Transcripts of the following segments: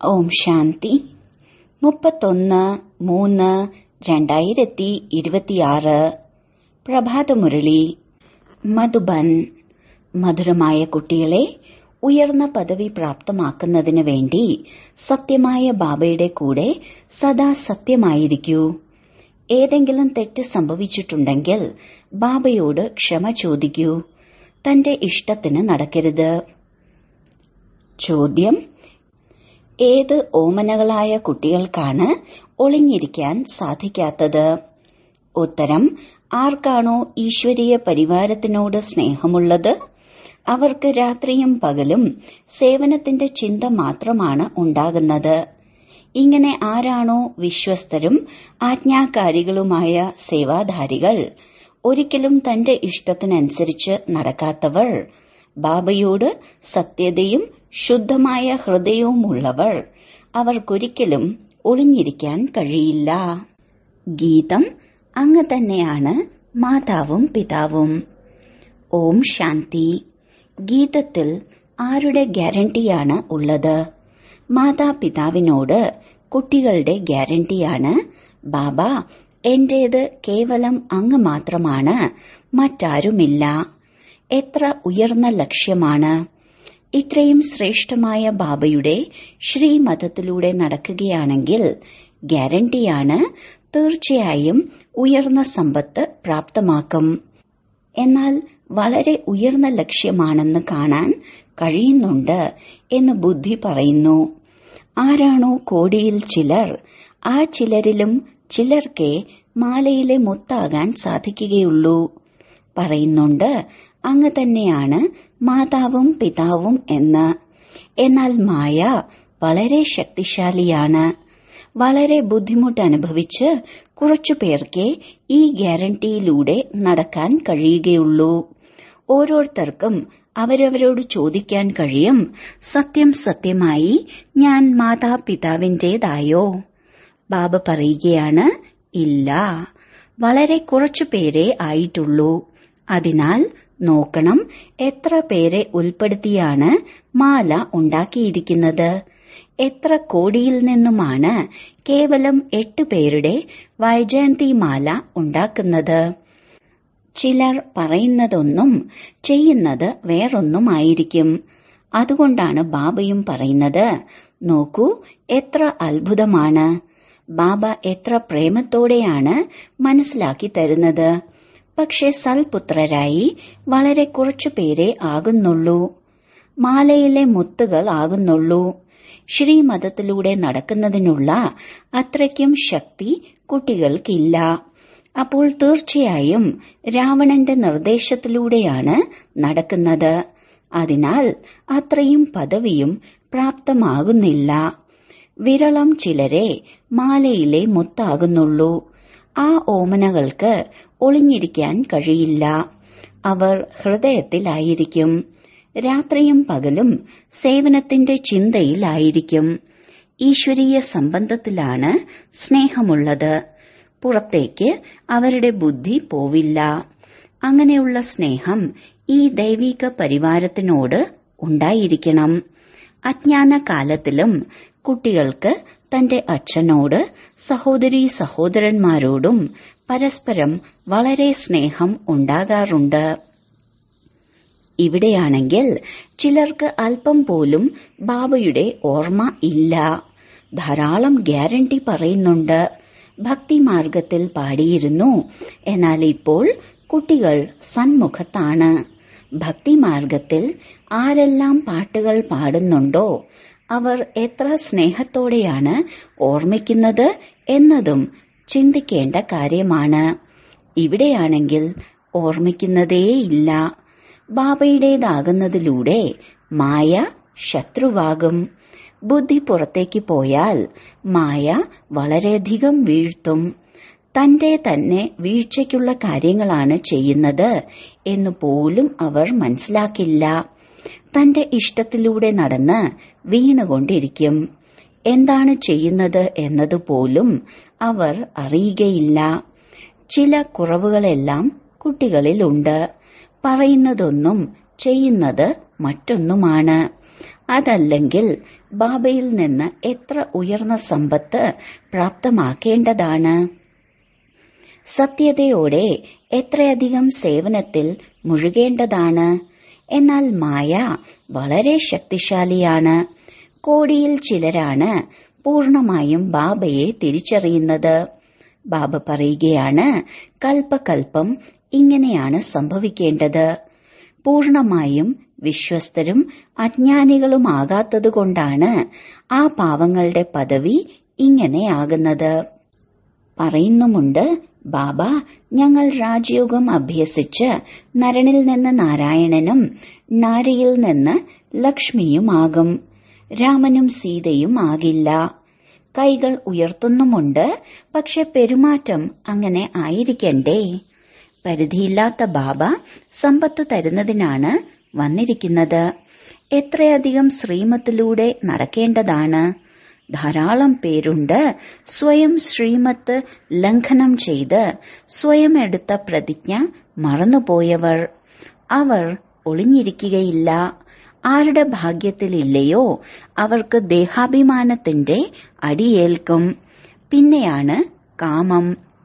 ഓം ശാന്തി മുപ്പത്തൊന്ന് മൂന്ന് രണ്ടായിരത്തി ഇരുപത്തിയാറ് പ്രഭാതമുരളി മധുബൻ മധുരമായ കുട്ടികളെ ഉയർന്ന പദവി പ്രാപ്തമാക്കുന്നതിന് വേണ്ടി സത്യമായ ബാബയുടെ കൂടെ സദാ സത്യമായിരിക്കൂ ഏതെങ്കിലും തെറ്റ് സംഭവിച്ചിട്ടുണ്ടെങ്കിൽ ബാബയോട് ക്ഷമ ചോദിക്കൂ തന്റെ ഇഷ്ടത്തിന് നടക്കരുത് ചോദ്യം ഏത് ഓമനകളായ കുട്ടികൾക്കാണ് ഒളിഞ്ഞിരിക്കാൻ സാധിക്കാത്തത് ഉത്തരം ആർക്കാണോ ഈശ്വരീയ പരിവാരത്തിനോട് സ്നേഹമുള്ളത് അവർക്ക് രാത്രിയും പകലും സേവനത്തിന്റെ ചിന്ത മാത്രമാണ് ഉണ്ടാകുന്നത് ഇങ്ങനെ ആരാണോ വിശ്വസ്തരും ആജ്ഞാകാരികളുമായ സേവാധാരികൾ ഒരിക്കലും തന്റെ ഇഷ്ടത്തിനനുസരിച്ച് നടക്കാത്തവർ ബാബയോട് സത്യതയും ശുദ്ധമായ ഹൃദയവുമുള്ളവർ അവർക്കൊരിക്കലും ഒളിഞ്ഞിരിക്കാൻ കഴിയില്ല ഗീതം അങ്ങ് തന്നെയാണ് മാതാവും പിതാവും ഓം ശാന്തി ഗീതത്തിൽ ആരുടെ ഗ്യാരണ്ടിയാണ് ഉള്ളത് മാതാപിതാവിനോട് കുട്ടികളുടെ ഗ്യാരണ്ടിയാണ് ബാബ എന്റേത് കേവലം അങ്ങ് മാത്രമാണ് മറ്റാരുമില്ല എത്ര ഉയർന്ന ലക്ഷ്യമാണ് ഇത്രയും ശ്രേഷ്ഠമായ ബാബയുടെ ശ്രീമതത്തിലൂടെ നടക്കുകയാണെങ്കിൽ ഗ്യാരണ്ടിയാണ് തീർച്ചയായും ഉയർന്ന സമ്പത്ത് പ്രാപ്തമാക്കും എന്നാൽ വളരെ ഉയർന്ന ലക്ഷ്യമാണെന്ന് കാണാൻ കഴിയുന്നുണ്ട് എന്ന് ബുദ്ധി പറയുന്നു ആരാണോ കോടിയിൽ ചിലർ ആ ചിലരിലും ചിലർക്കേ മാലയിലെ മുത്താകാൻ സാധിക്കുകയുള്ളൂ പറയുന്നുണ്ട് അങ്ങ് തന്നെയാണ് മാതാവും പിതാവും എന്ന് എന്നാൽ മായ വളരെ ശക്തിശാലിയാണ് വളരെ ബുദ്ധിമുട്ട് അനുഭവിച്ച് കുറച്ചു പേർക്കേ ഈ ഗ്യാരണ്ടിയിലൂടെ നടക്കാൻ കഴിയുകയുള്ളൂ ഓരോരുത്തർക്കും അവരവരോട് ചോദിക്കാൻ കഴിയും സത്യം സത്യമായി ഞാൻ മാതാപിതാവിന്റേതായോ ബാബ പറയുകയാണ് ഇല്ല വളരെ കുറച്ചു പേരെ ആയിട്ടുള്ളൂ അതിനാൽ നോക്കണം എത്ര പേരെ ഉൾപ്പെടുത്തിയാണ് മാല ഉണ്ടാക്കിയിരിക്കുന്നത് എത്ര കോടിയിൽ നിന്നുമാണ് കേവലം എട്ട് പേരുടെ വൈജയന്തി മാല ഉണ്ടാക്കുന്നത് ചിലർ പറയുന്നതൊന്നും ചെയ്യുന്നത് വേറൊന്നുമായിരിക്കും അതുകൊണ്ടാണ് ബാബയും പറയുന്നത് നോക്കൂ എത്ര അത്ഭുതമാണ് ബാബ എത്ര പ്രേമത്തോടെയാണ് മനസ്സിലാക്കി തരുന്നത് പക്ഷെ സൽപുത്രരായി വളരെ കുറച്ചു പേരെ ആകുന്നുള്ളൂ മാലയിലെ മുത്തുകൾ ആകുന്നുള്ളൂ ശ്രീമതത്തിലൂടെ നടക്കുന്നതിനുള്ള അത്രയ്ക്കും ശക്തി കുട്ടികൾക്കില്ല അപ്പോൾ തീർച്ചയായും രാവണന്റെ നിർദ്ദേശത്തിലൂടെയാണ് നടക്കുന്നത് അതിനാൽ അത്രയും പദവിയും പ്രാപ്തമാകുന്നില്ല വിരളം ചിലരെ മാലയിലെ മുത്താകുന്നുള്ളൂ ആ ഓമനകൾക്ക് ഒളിഞ്ഞിരിക്കാൻ കഴിയില്ല അവർ ഹൃദയത്തിലായിരിക്കും രാത്രിയും പകലും സേവനത്തിന്റെ ചിന്തയിലായിരിക്കും ഈശ്വരീയ സംബന്ധത്തിലാണ് സ്നേഹമുള്ളത് പുറത്തേക്ക് അവരുടെ ബുദ്ധി പോവില്ല അങ്ങനെയുള്ള സ്നേഹം ഈ ദൈവിക പരിവാരത്തിനോട് ഉണ്ടായിരിക്കണം അജ്ഞാന കാലത്തിലും കുട്ടികൾക്ക് തന്റെ അച്ഛനോട് സഹോദരീ സഹോദരന്മാരോടും പരസ്പരം വളരെ സ്നേഹം ഉണ്ടാകാറുണ്ട് ഇവിടെയാണെങ്കിൽ ചിലർക്ക് അല്പം പോലും ബാബയുടെ ഓർമ്മ ഇല്ല ധാരാളം ഗ്യാരണ്ടി പറയുന്നുണ്ട് ഭക്തിമാർഗത്തിൽ പാടിയിരുന്നു എന്നാൽ ഇപ്പോൾ കുട്ടികൾ സന്മുഖത്താണ് ഭക്തിമാർഗത്തിൽ ആരെല്ലാം പാട്ടുകൾ പാടുന്നുണ്ടോ അവർ എത്ര സ്നേഹത്തോടെയാണ് ഓർമ്മിക്കുന്നത് എന്നതും ചിന്തിക്കേണ്ട കാര്യമാണ് ഇവിടെയാണെങ്കിൽ ഓർമ്മിക്കുന്നതേയില്ല ബാബയുടേതാകുന്നതിലൂടെ മായ ശത്രുവാകും ബുദ്ധി പുറത്തേക്ക് പോയാൽ മായ വളരെയധികം വീഴ്ത്തും തന്റെ തന്നെ വീഴ്ചയ്ക്കുള്ള കാര്യങ്ങളാണ് ചെയ്യുന്നത് എന്ന് പോലും അവർ മനസ്സിലാക്കില്ല തന്റെ ഇഷ്ടത്തിലൂടെ നടന്ന് വീണുകൊണ്ടിരിക്കും എന്താണ് ചെയ്യുന്നത് എന്നതുപോലും അവർ അറിയുകയില്ല ചില കുറവുകളെല്ലാം കുട്ടികളിലുണ്ട് പറയുന്നതൊന്നും ചെയ്യുന്നത് മറ്റൊന്നുമാണ് അതല്ലെങ്കിൽ ബാബയിൽ നിന്ന് എത്ര ഉയർന്ന സമ്പത്ത് പ്രാപ്തമാക്കേണ്ടതാണ് സത്യതയോടെ എത്രയധികം സേവനത്തിൽ മുഴുകേണ്ടതാണ് എന്നാൽ മായ വളരെ ശക്തിശാലിയാണ് കോടിയിൽ ചിലരാണ് പൂർണമായും ബാബയെ തിരിച്ചറിയുന്നത് ബാബ പറയുകയാണ് കൽപ്പകൽപ്പം ഇങ്ങനെയാണ് സംഭവിക്കേണ്ടത് പൂർണമായും വിശ്വസ്തരും അജ്ഞാനികളുമാകാത്തതുകൊണ്ടാണ് ആ പാവങ്ങളുടെ പദവി ഇങ്ങനെയാകുന്നത് പറയുന്നുമുണ്ട് ബാബ ഞങ്ങൾ രാജയോഗം അഭ്യസിച്ച് നരനിൽ നിന്ന് നാരായണനും നാരിയിൽ നിന്ന് ലക്ഷ്മിയുമാകും രാമനും സീതയും ആകില്ല കൈകൾ ഉയർത്തുന്നുമുണ്ട് പക്ഷെ പെരുമാറ്റം അങ്ങനെ ആയിരിക്കണ്ടേ പരിധിയില്ലാത്ത ബാബ സമ്പത്ത് തരുന്നതിനാണ് വന്നിരിക്കുന്നത് എത്രയധികം ശ്രീമത്തിലൂടെ നടക്കേണ്ടതാണ് ധാരാളം പേരുണ്ട് സ്വയം ശ്രീമത്ത് ലംഘനം ചെയ്ത് സ്വയം എടുത്ത പ്രതിജ്ഞ മറന്നുപോയവർ അവർ ഒളിഞ്ഞിരിക്കുകയില്ല ആരുടെ ഭാഗ്യത്തിലില്ലയോ അവർക്ക് ദേഹാഭിമാനത്തിന്റെ അടിയേൽക്കും പിന്നെയാണ് കാമം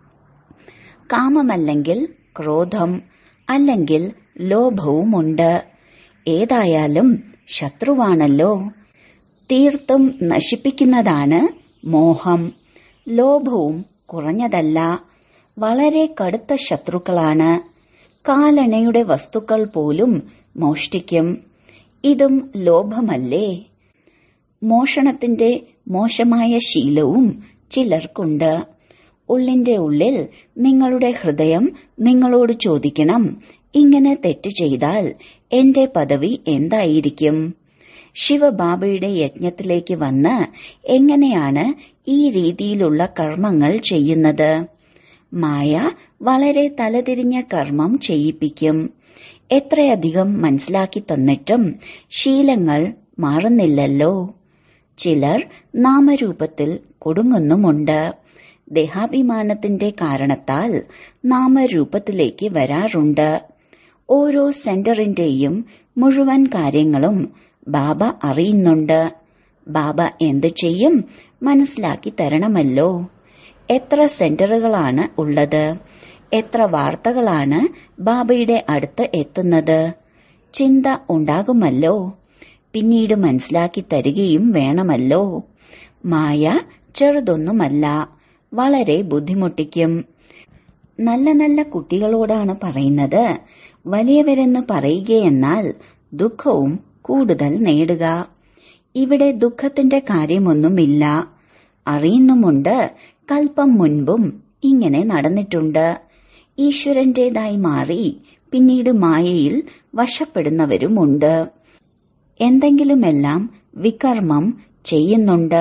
കാമമല്ലെങ്കിൽ ക്രോധം അല്ലെങ്കിൽ ലോഭവുമുണ്ട് ഏതായാലും ശത്രുവാണല്ലോ തീർത്തും നശിപ്പിക്കുന്നതാണ് മോഹം ലോഭവും കുറഞ്ഞതല്ല വളരെ കടുത്ത ശത്രുക്കളാണ് കാലണയുടെ വസ്തുക്കൾ പോലും മോഷ്ടിക്കും ഇതും ലോഭമല്ലേ മോഷണത്തിന്റെ മോശമായ ശീലവും ചിലർക്കുണ്ട് ഉള്ളിന്റെ ഉള്ളിൽ നിങ്ങളുടെ ഹൃദയം നിങ്ങളോട് ചോദിക്കണം ഇങ്ങനെ തെറ്റ് ചെയ്താൽ എന്റെ പദവി എന്തായിരിക്കും ശിവബാബയുടെ യജ്ഞത്തിലേക്ക് വന്ന് എങ്ങനെയാണ് ഈ രീതിയിലുള്ള കർമ്മങ്ങൾ ചെയ്യുന്നത് മായ വളരെ തലതിരിഞ്ഞ കർമ്മം ചെയ്യിപ്പിക്കും എത്രയധികം മനസ്സിലാക്കി തന്നിട്ടും ശീലങ്ങൾ മാറുന്നില്ലല്ലോ ചിലർ നാമരൂപത്തിൽ കൊടുങ്ങുന്നുമുണ്ട് ദേഹാഭിമാനത്തിന്റെ കാരണത്താൽ നാമരൂപത്തിലേക്ക് വരാറുണ്ട് ഓരോ സെന്ററിന്റെയും മുഴുവൻ കാര്യങ്ങളും ബാബ അറിയുന്നുണ്ട് ബാബ എന്ത് ചെയ്യും മനസ്സിലാക്കി തരണമല്ലോ എത്ര സെന്ററുകളാണ് ഉള്ളത് എത്ര വാർത്തകളാണ് ബാബയുടെ അടുത്ത് എത്തുന്നത് ചിന്ത ഉണ്ടാകുമല്ലോ പിന്നീട് മനസ്സിലാക്കി തരികയും വേണമല്ലോ മായ ചെറുതൊന്നുമല്ല വളരെ ബുദ്ധിമുട്ടിക്കും നല്ല നല്ല കുട്ടികളോടാണ് പറയുന്നത് വലിയവരെന്ന് പറയുകയെന്നാൽ ദുഃഖവും കൂടുതൽ നേടുക ഇവിടെ ദുഃഖത്തിന്റെ കാര്യമൊന്നുമില്ല അറിയുന്നുമുണ്ട് കൽപ്പം മുൻപും ഇങ്ങനെ നടന്നിട്ടുണ്ട് ഈശ്വരന്റേതായി മാറി പിന്നീട് മായയിൽ വശപ്പെടുന്നവരുമുണ്ട് എന്തെങ്കിലുമെല്ലാം വികർമ്മം ചെയ്യുന്നുണ്ട്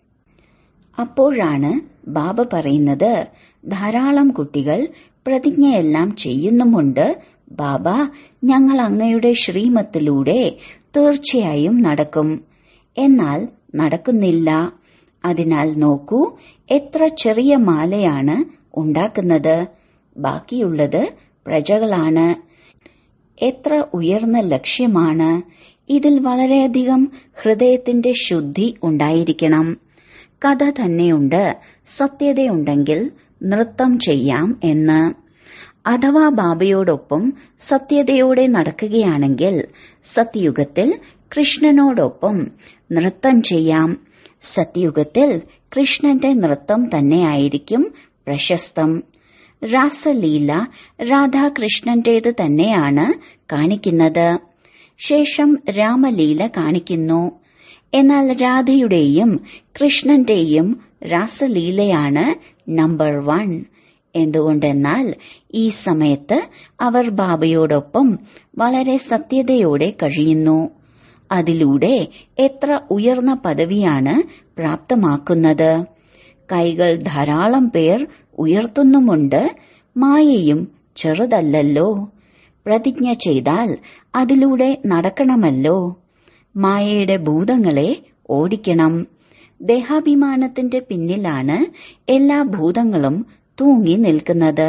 അപ്പോഴാണ് ബാബ പറയുന്നത് ധാരാളം കുട്ടികൾ പ്രതിജ്ഞയെല്ലാം ചെയ്യുന്നുമുണ്ട് ബാബ ഞങ്ങൾ അങ്ങയുടെ ശ്രീമത്തിലൂടെ തീർച്ചയായും നടക്കും എന്നാൽ നടക്കുന്നില്ല അതിനാൽ നോക്കൂ എത്ര ചെറിയ മാലയാണ് ഉണ്ടാക്കുന്നത് ബാക്കിയുള്ളത് പ്രജകളാണ് എത്ര ഉയർന്ന ലക്ഷ്യമാണ് ഇതിൽ വളരെയധികം ഹൃദയത്തിന്റെ ശുദ്ധി ഉണ്ടായിരിക്കണം കഥ തന്നെയുണ്ട് സത്യതയുണ്ടെങ്കിൽ നൃത്തം ചെയ്യാം എന്ന് അഥവാ ബാബയോടൊപ്പം സത്യതയോടെ നടക്കുകയാണെങ്കിൽ സത്യയുഗത്തിൽ കൃഷ്ണനോടൊപ്പം നൃത്തം ചെയ്യാം സത്യയുഗത്തിൽ കൃഷ്ണന്റെ നൃത്തം തന്നെയായിരിക്കും പ്രശസ്തം രാസലീല രാധാകൃഷ്ണന്റേത് തന്നെയാണ് കാണിക്കുന്നത് ശേഷം രാമലീല കാണിക്കുന്നു എന്നാൽ രാധയുടെയും കൃഷ്ണന്റെയും രാസലീലയാണ് നമ്പർ വൺ എന്തുകൊണ്ടെന്നാൽ ഈ സമയത്ത് അവർ ബാബയോടൊപ്പം വളരെ സത്യതയോടെ കഴിയുന്നു അതിലൂടെ എത്ര ഉയർന്ന പദവിയാണ് പ്രാപ്തമാക്കുന്നത് കൈകൾ ധാരാളം പേർ ഉയർത്തുന്നുമുണ്ട് മായയും ചെറുതല്ലല്ലോ പ്രതിജ്ഞ ചെയ്താൽ അതിലൂടെ നടക്കണമല്ലോ മായയുടെ ഭൂതങ്ങളെ ഓടിക്കണം ദേഹാഭിമാനത്തിന്റെ പിന്നിലാണ് എല്ലാ ഭൂതങ്ങളും തൂങ്ങി നിൽക്കുന്നത്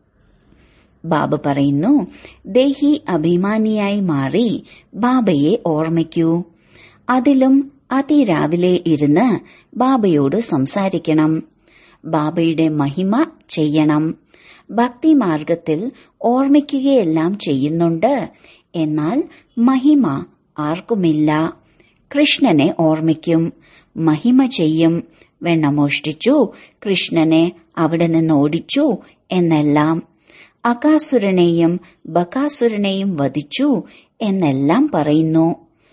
ബാബ പറയുന്നു ദേഹി അഭിമാനിയായി മാറി ബാബയെ ഓർമ്മിക്കൂ അതിലും അതിരാവിലെ ഇരുന്ന് ബാബയോട് സംസാരിക്കണം ബാബയുടെ മഹിമ ചെയ്യണം ഭക്തിമാർഗത്തിൽ ഓർമ്മിക്കുകയെല്ലാം ചെയ്യുന്നുണ്ട് എന്നാൽ മഹിമ ആർക്കുമില്ല കൃഷ്ണനെ ഓർമ്മിക്കും മഹിമ ചെയ്യും വെണ്ണ മോഷ്ടിച്ചു കൃഷ്ണനെ അവിടെ നിന്ന് ഓടിച്ചു എന്നെല്ലാം അകാസുരനെയും ബകാസുരനെയും വധിച്ചു എന്നെല്ലാം പറയുന്നു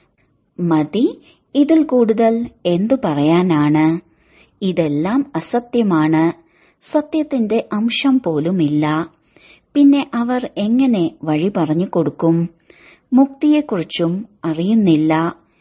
മതി ഇതിൽ കൂടുതൽ എന്തു പറയാനാണ് ഇതെല്ലാം അസത്യമാണ് സത്യത്തിന്റെ അംശം പോലുമില്ല പിന്നെ അവർ എങ്ങനെ വഴി പറഞ്ഞു കൊടുക്കും മുക്തിയെക്കുറിച്ചും അറിയുന്നില്ല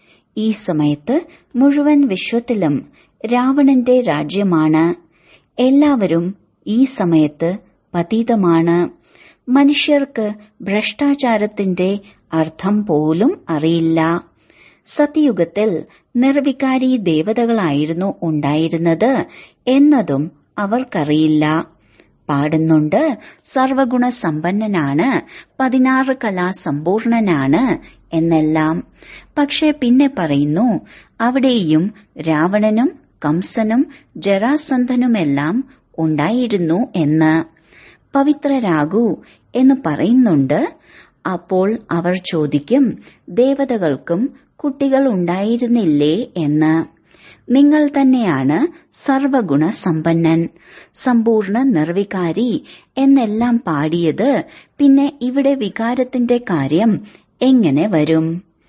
ഈ സമയത്ത് മുഴുവൻ വിശ്വത്തിലും രാവണന്റെ രാജ്യമാണ് എല്ലാവരും ഈ സമയത്ത് പതീതമാണ് മനുഷ്യർക്ക് ഭ്രഷ്ടാചാരത്തിന്റെ അർത്ഥം പോലും അറിയില്ല സത്യയുഗത്തിൽ നിർവികാരി ദേവതകളായിരുന്നു ഉണ്ടായിരുന്നത് എന്നതും അവർക്കറിയില്ല പാടുന്നുണ്ട് സർവഗുണ സമ്പന്നനാണ് പതിനാറ് കലാസമ്പൂർണനാണ് എന്നെല്ലാം പക്ഷെ പിന്നെ പറയുന്നു അവിടെയും രാവണനും കംസനും ജരാസന്ധനുമെല്ലാം ഉണ്ടായിരുന്നു എന്ന് പവിത്രരാകൂ എന്ന് പറയുന്നുണ്ട് അപ്പോൾ അവർ ചോദിക്കും ദേവതകൾക്കും കുട്ടികൾ ഉണ്ടായിരുന്നില്ലേ എന്ന് നിങ്ങൾ തന്നെയാണ് സർവഗുണ സമ്പന്നൻ സമ്പൂർണ്ണ നിർവികാരി എന്നെല്ലാം പാടിയത് പിന്നെ ഇവിടെ വികാരത്തിന്റെ കാര്യം എങ്ങനെ വരും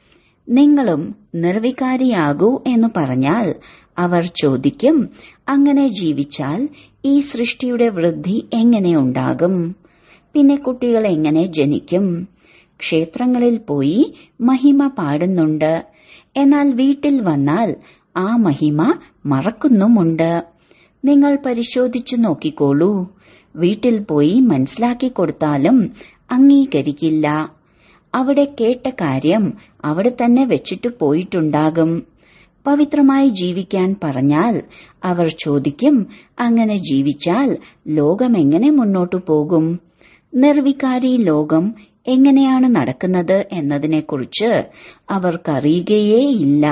നിങ്ങളും നിർവികാരിയാകൂ എന്ന് പറഞ്ഞാൽ അവർ ചോദിക്കും അങ്ങനെ ജീവിച്ചാൽ ഈ സൃഷ്ടിയുടെ വൃദ്ധി എങ്ങനെ ഉണ്ടാകും പിന്നെ കുട്ടികൾ എങ്ങനെ ജനിക്കും ക്ഷേത്രങ്ങളിൽ പോയി മഹിമ പാടുന്നുണ്ട് എന്നാൽ വീട്ടിൽ വന്നാൽ ആ മഹിമ മറക്കുന്നുമുണ്ട് നിങ്ങൾ പരിശോധിച്ചു നോക്കിക്കോളൂ വീട്ടിൽ പോയി മനസ്സിലാക്കി കൊടുത്താലും അംഗീകരിക്കില്ല അവിടെ കേട്ട കാര്യം അവിടെ തന്നെ വെച്ചിട്ട് പോയിട്ടുണ്ടാകും പവിത്രമായി ജീവിക്കാൻ പറഞ്ഞാൽ അവർ ചോദിക്കും അങ്ങനെ ജീവിച്ചാൽ ലോകം എങ്ങനെ മുന്നോട്ടു പോകും നിർവികാരി ലോകം എങ്ങനെയാണ് നടക്കുന്നത് എന്നതിനെക്കുറിച്ച് അവർക്കറിയുകയേയില്ല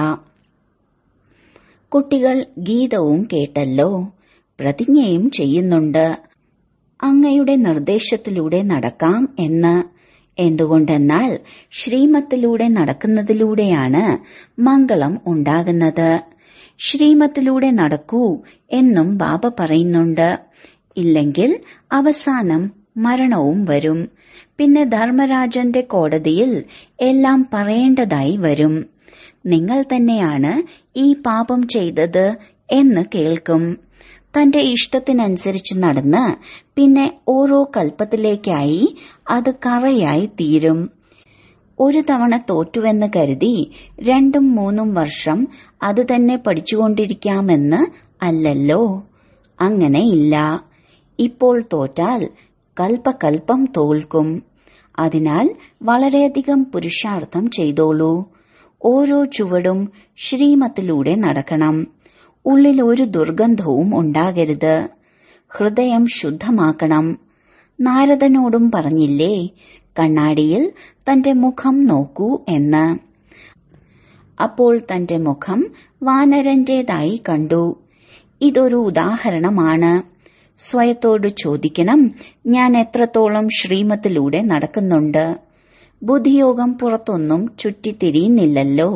കുട്ടികൾ ഗീതവും കേട്ടല്ലോ പ്രതിജ്ഞയും ചെയ്യുന്നുണ്ട് അങ്ങയുടെ നിർദ്ദേശത്തിലൂടെ നടക്കാം എന്ന് എന്തുകൊണ്ടെന്നാൽ ശ്രീമത്തിലൂടെ നടക്കുന്നതിലൂടെയാണ് മംഗളം ഉണ്ടാകുന്നത് ശ്രീമത്തിലൂടെ നടക്കൂ എന്നും ബാബ പറയുന്നുണ്ട് ഇല്ലെങ്കിൽ അവസാനം മരണവും വരും പിന്നെ ധർമ്മരാജന്റെ കോടതിയിൽ എല്ലാം പറയേണ്ടതായി വരും നിങ്ങൾ തന്നെയാണ് ഈ പാപം ചെയ്തത് എന്ന് കേൾക്കും തന്റെ ഇഷ്ടത്തിനനുസരിച്ച് നടന്ന് പിന്നെ ഓരോ കൽപ്പത്തിലേക്കായി അത് കറയായി തീരും ഒരു തവണ തോറ്റുവെന്ന് കരുതി രണ്ടും മൂന്നും വർഷം അത് തന്നെ പഠിച്ചുകൊണ്ടിരിക്കാമെന്ന് അല്ലല്ലോ അങ്ങനെയില്ല ഇപ്പോൾ തോറ്റാൽ കൽപ്പകൽപ്പം തോൽക്കും അതിനാൽ വളരെയധികം പുരുഷാർത്ഥം ചെയ്തോളൂ ഓരോ ചുവടും ശ്രീമത്തിലൂടെ നടക്കണം ഉള്ളിൽ ഒരു ദുർഗന്ധവും ഉണ്ടാകരുത് ഹൃദയം ശുദ്ധമാക്കണം നാരദനോടും പറഞ്ഞില്ലേ കണ്ണാടിയിൽ തന്റെ മുഖം നോക്കൂ എന്ന് അപ്പോൾ തന്റെ മുഖം വാനരന്റേതായി കണ്ടു ഇതൊരു ഉദാഹരണമാണ് സ്വയത്തോട് ചോദിക്കണം ഞാൻ എത്രത്തോളം ശ്രീമത്തിലൂടെ നടക്കുന്നുണ്ട് ബുദ്ധിയോഗം പുറത്തൊന്നും ചുറ്റിത്തിരിയുന്നില്ലല്ലോ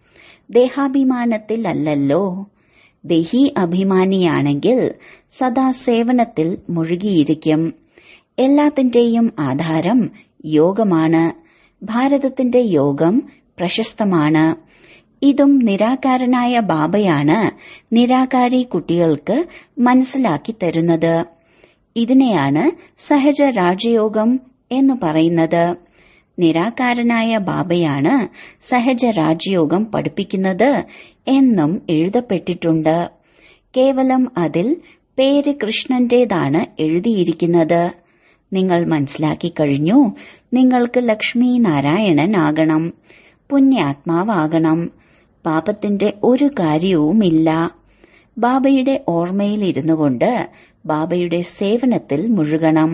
ദേഹാഭിമാനത്തിലല്ലല്ലോ ദേഹി അഭിമാനിയാണെങ്കിൽ സദാ സേവനത്തിൽ മുഴുകിയിരിക്കും എല്ലാത്തിന്റെയും ആധാരം യോഗമാണ് ഭാരതത്തിന്റെ യോഗം പ്രശസ്തമാണ് ഇതും നിരാകാരനായ ബാബയാണ് നിരാകാരി കുട്ടികൾക്ക് മനസ്സിലാക്കി തരുന്നത് ഇതിനെയാണ് സഹജ രാജയോഗം എന്ന് പറയുന്നത് നിരാകാരനായ ബാബയാണ് സഹജ രാജയോഗം പഠിപ്പിക്കുന്നത് എന്നും എഴുതപ്പെട്ടിട്ടുണ്ട് കേവലം അതിൽ പേര് കൃഷ്ണന്റേതാണ് എഴുതിയിരിക്കുന്നത് നിങ്ങൾ മനസ്സിലാക്കി കഴിഞ്ഞു നിങ്ങൾക്ക് ലക്ഷ്മി നാരായണൻ ആകണം പുണ്യാത്മാവാകണം പാപത്തിന്റെ ഒരു കാര്യവുമില്ല ബാബയുടെ ഓർമ്മയിൽ ഇരുന്നു കൊണ്ട് ബാബയുടെ സേവനത്തിൽ മുഴുകണം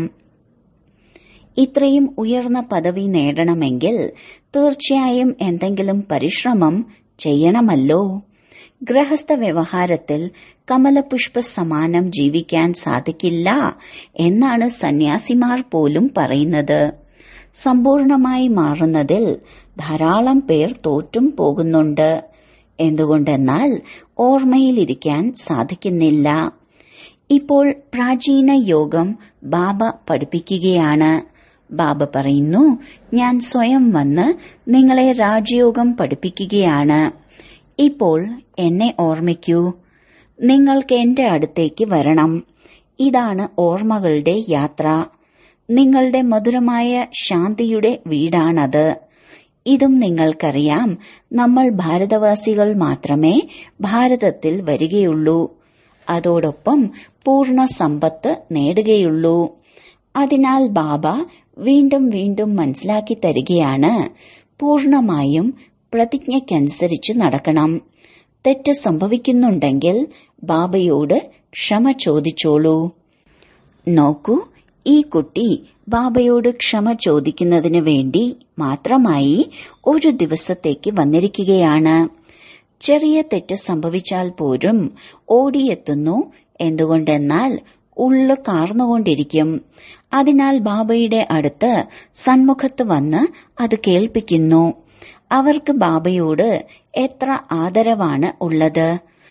ഇത്രയും ഉയർന്ന പദവി നേടണമെങ്കിൽ തീർച്ചയായും എന്തെങ്കിലും പരിശ്രമം ചെയ്യണമല്ലോ ഗൃഹസ്ഥ വ്യവഹാരത്തിൽ കമലപുഷ്പ സമാനം ജീവിക്കാൻ സാധിക്കില്ല എന്നാണ് സന്യാസിമാർ പോലും പറയുന്നത് സമ്പൂർണമായി മാറുന്നതിൽ ധാരാളം പേർ തോറ്റും പോകുന്നുണ്ട് എന്തുകൊണ്ടെന്നാൽ ഓർമ്മയിലിരിക്കാൻ സാധിക്കുന്നില്ല ഇപ്പോൾ പ്രാചീന യോഗം ബാബ പഠിപ്പിക്കുകയാണ് ബാബ പറയുന്നു ഞാൻ സ്വയം വന്ന് നിങ്ങളെ രാജയോഗം പഠിപ്പിക്കുകയാണ് ഇപ്പോൾ എന്നെ ഓർമ്മിക്കൂ നിങ്ങൾക്ക് എന്റെ അടുത്തേക്ക് വരണം ഇതാണ് ഓർമ്മകളുടെ യാത്ര നിങ്ങളുടെ മധുരമായ ശാന്തിയുടെ വീടാണത് ഇതും നിങ്ങൾക്കറിയാം നമ്മൾ ഭാരതവാസികൾ മാത്രമേ ഭാരതത്തിൽ വരികയുള്ളൂ അതോടൊപ്പം പൂർണ്ണ സമ്പത്ത് നേടുകയുള്ളൂ അതിനാൽ ബാബ വീണ്ടും വീണ്ടും മനസ്സിലാക്കി തരികയാണ് പൂർണമായും പ്രതിജ്ഞയ്ക്കനുസരിച്ച് നടക്കണം തെറ്റ് സംഭവിക്കുന്നുണ്ടെങ്കിൽ ബാബയോട് ക്ഷമ ചോദിച്ചോളൂ നോക്കൂ ഈ കുട്ടി ബാബയോട് ക്ഷമ ചോദിക്കുന്നതിന് വേണ്ടി മാത്രമായി ഒരു ദിവസത്തേക്ക് വന്നിരിക്കുകയാണ് ചെറിയ തെറ്റ് സംഭവിച്ചാൽ പോലും ഓടിയെത്തുന്നു എന്തുകൊണ്ടെന്നാൽ ഉള്ളു കാർന്നുകൊണ്ടിരിക്കും അതിനാൽ ബാബയുടെ അടുത്ത് സന്മുഖത്ത് വന്ന് അത് കേൾപ്പിക്കുന്നു അവർക്ക് ബാബയോട് എത്ര ആദരവാണ് ഉള്ളത്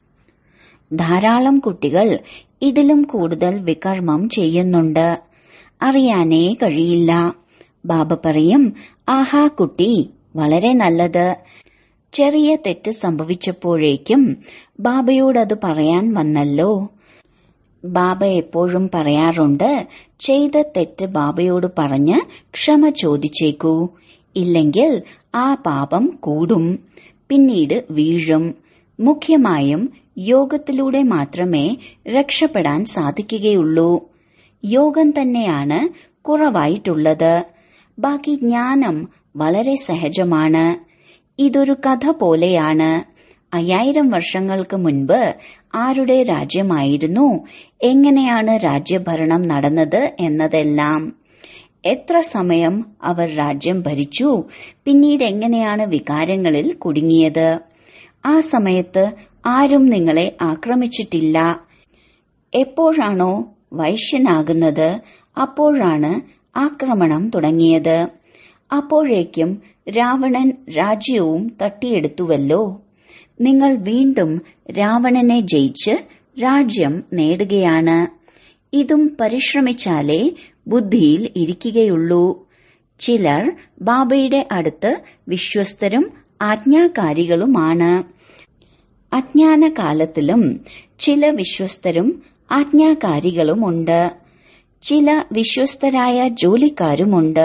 ധാരാളം കുട്ടികൾ ഇതിലും കൂടുതൽ വികർമ്മം ചെയ്യുന്നുണ്ട് അറിയാനേ കഴിയില്ല ബാബ പറയും ആഹാ കുട്ടി വളരെ നല്ലത് ചെറിയ തെറ്റ് സംഭവിച്ചപ്പോഴേക്കും ബാബയോടത് പറയാൻ വന്നല്ലോ ബാബ എപ്പോഴും പറയാറുണ്ട് ചെയ്ത തെറ്റ് ബാബയോട് പറഞ്ഞ് ക്ഷമ ചോദിച്ചേക്കൂ ഇല്ലെങ്കിൽ ആ പാപം കൂടും പിന്നീട് വീഴും മുഖ്യമായും യോഗത്തിലൂടെ മാത്രമേ രക്ഷപ്പെടാൻ സാധിക്കുകയുള്ളൂ യോഗം തന്നെയാണ് കുറവായിട്ടുള്ളത് ബാക്കി ജ്ഞാനം വളരെ സഹജമാണ് ഇതൊരു കഥ പോലെയാണ് അയ്യായിരം വർഷങ്ങൾക്ക് മുൻപ് ആരുടെ രാജ്യമായിരുന്നു എങ്ങനെയാണ് രാജ്യഭരണം നടന്നത് എന്നതെല്ലാം എത്ര സമയം അവർ രാജ്യം ഭരിച്ചു പിന്നീട് എങ്ങനെയാണ് വികാരങ്ങളിൽ കുടുങ്ങിയത് ആ സമയത്ത് ആരും നിങ്ങളെ ആക്രമിച്ചിട്ടില്ല എപ്പോഴാണോ വൈശ്യനാകുന്നത് അപ്പോഴാണ് ആക്രമണം തുടങ്ങിയത് അപ്പോഴേക്കും രാവണൻ രാജ്യവും തട്ടിയെടുത്തുവല്ലോ നിങ്ങൾ വീണ്ടും രാവണനെ ജയിച്ച് രാജ്യം നേടുകയാണ് ഇതും പരിശ്രമിച്ചാലേ ബുദ്ധിയിൽ ഇരിക്കുകയുള്ളൂ ചിലർ ബാബയുടെ അടുത്ത് വിശ്വസ്തരും ആജ്ഞാകാരികളുമാണ് അജ്ഞാനകാലത്തിലും ചില വിശ്വസ്തരും ആജ്ഞാകാരികളുമുണ്ട് ചില വിശ്വസ്തരായ ജോലിക്കാരുമുണ്ട്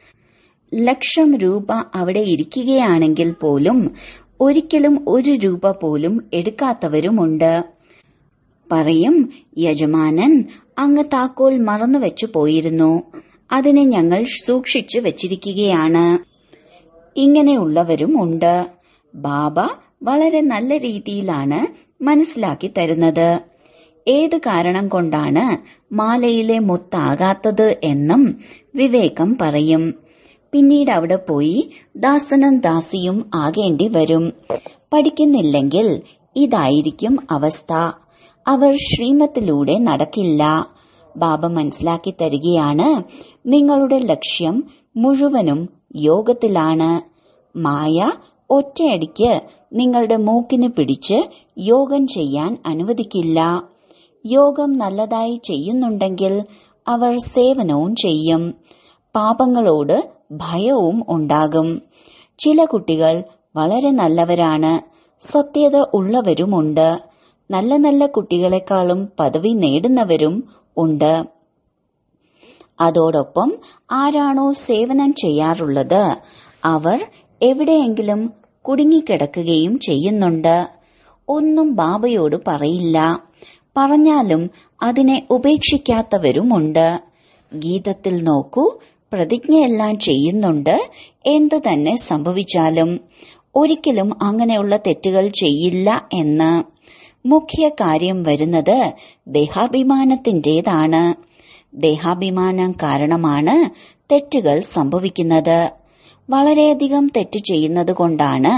ലക്ഷം രൂപ അവിടെ ഇരിക്കുകയാണെങ്കിൽ പോലും ഒരിക്കലും ഒരു രൂപ പോലും എടുക്കാത്തവരുമുണ്ട് പറയും യജമാനൻ അങ്ങ് താക്കോൽ മറന്നുവെച്ചു പോയിരുന്നു അതിനെ ഞങ്ങൾ സൂക്ഷിച്ചു വച്ചിരിക്കുകയാണ് ഇങ്ങനെയുള്ളവരും ഉണ്ട് ബാബ വളരെ നല്ല രീതിയിലാണ് മനസ്സിലാക്കി തരുന്നത് ഏത് കാരണം കൊണ്ടാണ് മാലയിലെ മുത്താകാത്തത് എന്നും വിവേകം പറയും പിന്നീട് അവിടെ പോയി ദാസനും ദാസിയും ആകേണ്ടി വരും പഠിക്കുന്നില്ലെങ്കിൽ ഇതായിരിക്കും അവസ്ഥ അവർ ശ്രീമത്തിലൂടെ നടക്കില്ല ബാബ മനസ്സിലാക്കി തരികയാണ് നിങ്ങളുടെ ലക്ഷ്യം മുഴുവനും യോഗത്തിലാണ് മായ ഒറ്റയടിക്ക് നിങ്ങളുടെ മൂക്കിന് പിടിച്ച് യോഗം ചെയ്യാൻ അനുവദിക്കില്ല യോഗം നല്ലതായി ചെയ്യുന്നുണ്ടെങ്കിൽ അവർ സേവനവും ചെയ്യും പാപങ്ങളോട് ഭയവും ഉണ്ടാകും ചില കുട്ടികൾ വളരെ നല്ലവരാണ് സത്യത ഉള്ളവരുമുണ്ട് നല്ല നല്ല കുട്ടികളെക്കാളും പദവി നേടുന്നവരും ഉണ്ട് അതോടൊപ്പം ആരാണോ സേവനം ചെയ്യാറുള്ളത് അവർ എവിടെയെങ്കിലും കുടുങ്ങിക്കിടക്കുകയും ചെയ്യുന്നുണ്ട് ഒന്നും ബാബയോട് പറയില്ല പറഞ്ഞാലും അതിനെ ഉപേക്ഷിക്കാത്തവരുമുണ്ട് ഗീതത്തിൽ നോക്കൂ പ്രതിജ്ഞയെല്ലാം ചെയ്യുന്നുണ്ട് എന്തു തന്നെ സംഭവിച്ചാലും ഒരിക്കലും അങ്ങനെയുള്ള തെറ്റുകൾ ചെയ്യില്ല എന്ന് മുഖ്യ കാര്യം വരുന്നത് ദേഹാഭിമാനത്തിന്റേതാണ് ദേഹാഭിമാനം കാരണമാണ് തെറ്റുകൾ സംഭവിക്കുന്നത് വളരെയധികം തെറ്റ് ചെയ്യുന്നത് കൊണ്ടാണ്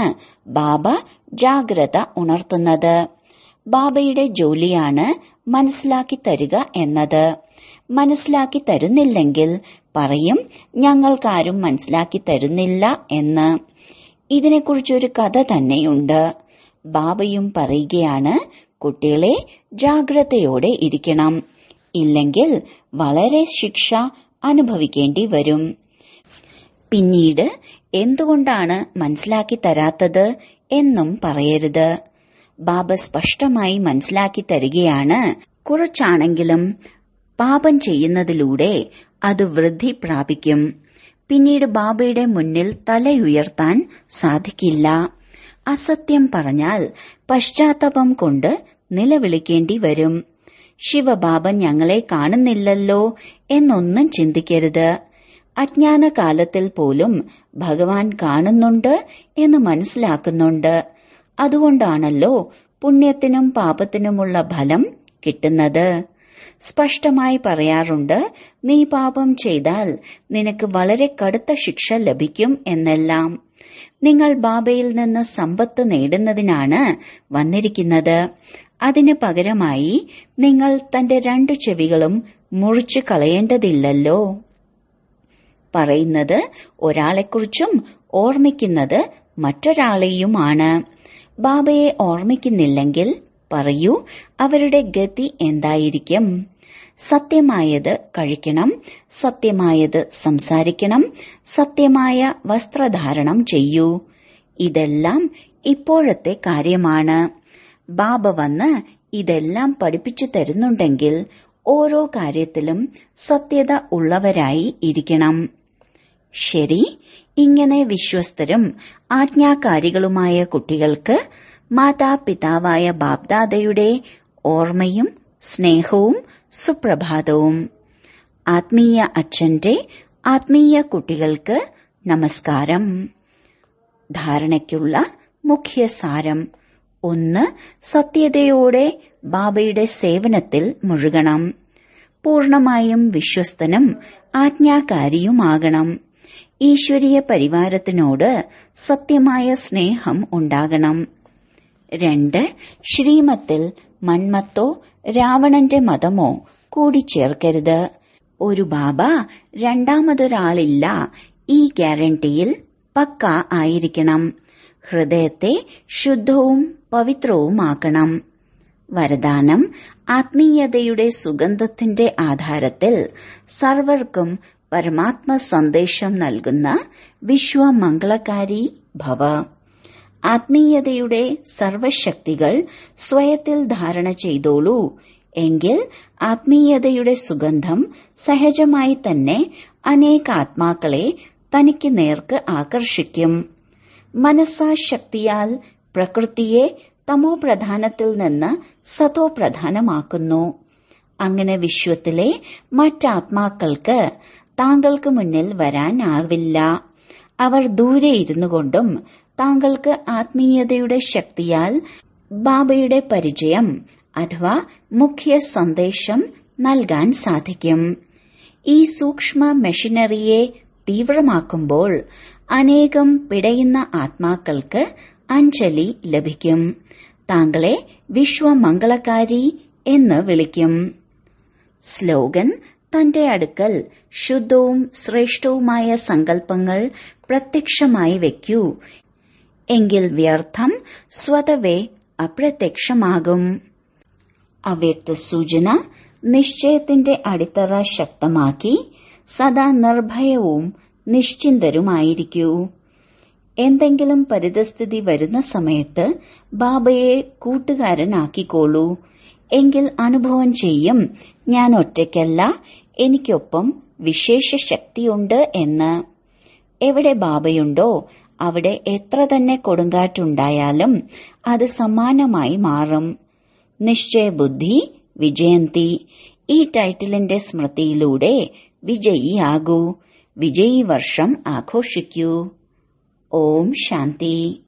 ബാബ ജാഗ്രത ഉണർത്തുന്നത് ബാബയുടെ ജോലിയാണ് മനസ്സിലാക്കി തരിക എന്നത് മനസ്സിലാക്കി തരുന്നില്ലെങ്കിൽ പറയും ഞങ്ങൾക്കാരും മനസ്സിലാക്കി തരുന്നില്ല എന്ന് ഇതിനെക്കുറിച്ചൊരു കഥ തന്നെയുണ്ട് ബാബയും പറയുകയാണ് കുട്ടികളെ ജാഗ്രതയോടെ ഇരിക്കണം ഇല്ലെങ്കിൽ വളരെ ശിക്ഷ അനുഭവിക്കേണ്ടി വരും പിന്നീട് എന്തുകൊണ്ടാണ് മനസ്സിലാക്കി തരാത്തത് എന്നും പറയരുത് ബാബ സ്പഷ്ടമായി മനസ്സിലാക്കി തരികയാണ് കുറച്ചാണെങ്കിലും പാപം ചെയ്യുന്നതിലൂടെ അത് വൃദ്ധി പ്രാപിക്കും പിന്നീട് ബാബയുടെ മുന്നിൽ തലയുയർത്താൻ സാധിക്കില്ല അസത്യം പറഞ്ഞാൽ പശ്ചാത്തപം കൊണ്ട് നിലവിളിക്കേണ്ടി വരും ശിവബാബ ഞങ്ങളെ കാണുന്നില്ലല്ലോ എന്നൊന്നും ചിന്തിക്കരുത് അജ്ഞാന കാലത്തിൽ പോലും ഭഗവാൻ കാണുന്നുണ്ട് എന്ന് മനസ്സിലാക്കുന്നുണ്ട് അതുകൊണ്ടാണല്ലോ പുണ്യത്തിനും പാപത്തിനുമുള്ള ഫലം കിട്ടുന്നത് സ്പഷ്ടമായി പറയാറുണ്ട് നീ പാപം ചെയ്താൽ നിനക്ക് വളരെ കടുത്ത ശിക്ഷ ലഭിക്കും എന്നെല്ലാം നിങ്ങൾ ബാബയിൽ നിന്ന് സമ്പത്ത് നേടുന്നതിനാണ് വന്നിരിക്കുന്നത് അതിന് പകരമായി നിങ്ങൾ തന്റെ രണ്ടു ചെവികളും മുറിച്ചു കളയേണ്ടതില്ലല്ലോ പറയുന്നത് ഒരാളെക്കുറിച്ചും ഓർമ്മിക്കുന്നത് മറ്റൊരാളെയുമാണ് ബാബയെ ഓർമ്മിക്കുന്നില്ലെങ്കിൽ പറയൂ അവരുടെ ഗതി എന്തായിരിക്കും സത്യമായത് കഴിക്കണം സത്യമായത് സംസാരിക്കണം സത്യമായ വസ്ത്രധാരണം ചെയ്യൂ ഇതെല്ലാം ഇപ്പോഴത്തെ കാര്യമാണ് ബാബ വന്ന് ഇതെല്ലാം പഠിപ്പിച്ചു തരുന്നുണ്ടെങ്കിൽ ഓരോ കാര്യത്തിലും സത്യത ഉള്ളവരായി ഇരിക്കണം ശരി ഇങ്ങനെ വിശ്വസ്തരും ആജ്ഞാകാരികളുമായ കുട്ടികൾക്ക് മാതാപിതാവായ ബാബ്ദാദയുടെ ഓർമ്മയും സ്നേഹവും സുപ്രഭാതവും ആത്മീയ അച്ഛന്റെ ആത്മീയ കുട്ടികൾക്ക് നമസ്കാരം ധാരണയ്ക്കുള്ള മുഖ്യ സാരം ഒന്ന് സത്യതയോടെ ബാബയുടെ സേവനത്തിൽ മുഴുകണം പൂർണമായും വിശ്വസ്തനും ആജ്ഞാകാരിയുമാകണം ഈശ്വരീയ പരിവാരത്തിനോട് സത്യമായ സ്നേഹം ഉണ്ടാകണം രണ്ട് ശ്രീമത്തിൽ മന്മത്തോ രാവണന്റെ മതമോ കൂടിച്ചേർക്കരുത് ഒരു ബാബ രണ്ടാമതൊരാളില്ല ഈ ഗ്യാരണ്ടിയിൽ പക്ക ആയിരിക്കണം ഹൃദയത്തെ ശുദ്ധവും പവിത്രവുമാക്കണം വരദാനം ആത്മീയതയുടെ സുഗന്ധത്തിന്റെ ആധാരത്തിൽ സർവർക്കും പരമാത്മ സന്ദേശം നൽകുന്ന വിശ്വമംഗളകാരി ഭവ ആത്മീയതയുടെ സർവശക്തികൾ സ്വയത്തിൽ ധാരണ ചെയ്തോളൂ എങ്കിൽ ആത്മീയതയുടെ സുഗന്ധം സഹജമായി തന്നെ അനേക ആത്മാക്കളെ തനിക്ക് നേർക്ക് ആകർഷിക്കും മനസ്സാശക്തിയാൽ പ്രകൃതിയെ തമോ പ്രധാനത്തിൽ നിന്ന് സതോ പ്രധാനമാക്കുന്നു അങ്ങനെ വിശ്വത്തിലെ മറ്റാത്മാക്കൾക്ക് താങ്കൾക്ക് മുന്നിൽ വരാനാവില്ല അവർ ദൂരെ ഇരുന്നു കൊണ്ടും താങ്കൾക്ക് ആത്മീയതയുടെ ശക്തിയാൽ ബാബയുടെ പരിചയം അഥവാ മുഖ്യ സന്ദേശം നൽകാൻ സാധിക്കും ഈ സൂക്ഷ്മ മെഷീനറിയെ തീവ്രമാക്കുമ്പോൾ അനേകം പിടയുന്ന ആത്മാക്കൾക്ക് അഞ്ജലി ലഭിക്കും താങ്കളെ വിശ്വമംഗളകാരി എന്ന് വിളിക്കും സ്ലോഗൻ തന്റെ അടുക്കൽ ശുദ്ധവും ശ്രേഷ്ഠവുമായ സങ്കല്പങ്ങൾ പ്രത്യക്ഷമായി വയ്ക്കൂ എങ്കിൽ വ്യർത്ഥം സ്വതവേ അപ്രത്യക്ഷമാകും അവ്യക്ത സൂചന നിശ്ചയത്തിന്റെ അടിത്തറ ശക്തമാക്കി സദാ നിർഭയവും നിശ്ചിന്തരുമായിരിക്കൂ എന്തെങ്കിലും പരിതസ്ഥിതി വരുന്ന സമയത്ത് ബാബയെ കൂട്ടുകാരനാക്കിക്കോളൂ എങ്കിൽ അനുഭവം ചെയ്യും ഞാൻ ഒറ്റയ്ക്കല്ല എനിക്കൊപ്പം വിശേഷ ശക്തിയുണ്ട് എന്ന് എവിടെ ബാബയുണ്ടോ അവിടെ എത്ര തന്നെ കൊടുങ്കാറ്റുണ്ടായാലും അത് സമാനമായി മാറും നിശ്ചയബുദ്ധി വിജയന്തി ഈ ടൈറ്റിലിന്റെ സ്മൃതിയിലൂടെ വിജയിയാകൂ വിജയി വർഷം ആഘോഷിക്കൂ ഓം ശാന്തി